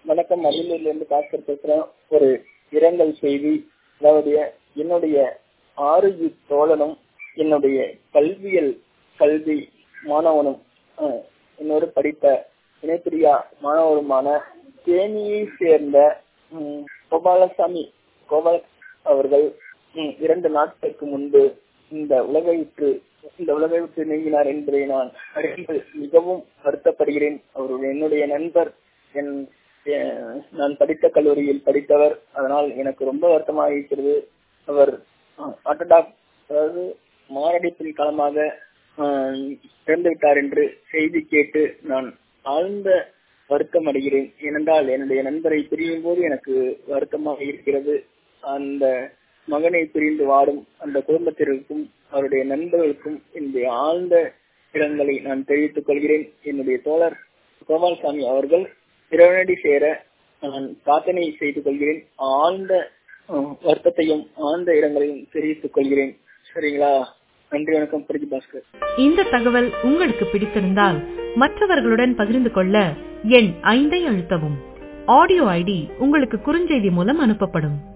வணக்கம் அரியலூர்ல இருந்து பாஸ்கர் பேசுறேன் ஒரு இரங்கல் செய்தி அதாவது என்னுடைய ஆரோக்கிய தோழனும் என்னுடைய கல்வியல் கல்வி மாணவனும் அஹ், என்னோடு படித்த இணைப்பிரியா மாணவருமான தேனியை சேர்ந்த ம், கோபாலசாமி கோபால அவர்கள் ம், இரண்டு நாட்களுக்கு முன்பு இந்த உலகை விட்டு இந்த உலகை விட்டு நீங்கினார் என்பதை நான் அறிந்து மிகவும் வருத்தப்படுகிறேன் அவர் என்னுடைய நண்பர் என் எ- நான் படித்த கல்லூரியில் படித்தவர் அதனால் எனக்கு ரொம்ப வருத்தமாக இருக்கிறது அவர் அட்டடாக் அதாவது மாரடைப்பின் காலமாக ஆஹ், இறந்து விட்டார் என்று செய்தி கேட்டு நான் ஆழ்ந்த வருத்தம் அடைகிறேன் ஏனென்றால் என்னுடைய நண்பரை பிரியும் போது எனக்கு வருத்தமாக இருக்கிறது அந்த மகனை பிரிந்து வாடும் அந்த குடும்பத்திற்கும் அவருடைய நண்பர்களுக்கும் என்னுடைய ஆழ்ந்த இடங்களை நான் தெரிவித்துக் கொள்கிறேன் என்னுடைய தோழர் கோபால்சாமி அவர்கள் இறைவனடி சேர நான் பிரார்த்தனை செய்து கொள்கிறேன் ஆழ்ந்த அஹ், வருத்தத்தையும் ஆழ்ந்த இடங்களையும் தெரிவித்துக் கொள்கிறேன் சரிங்களா நன்றி வணக்கம் பிரதி பாஸ்கர் இந்த தகவல் உங்களுக்கு பிடித்திருந்தால் மற்றவர்களுடன் பகிர்ந்து கொள்ள எண் ஐந்தை அழுத்தவும் ஆடியோ ஐடி உங்களுக்கு குறுஞ்செய்தி மூலம் அனுப்பப்படும்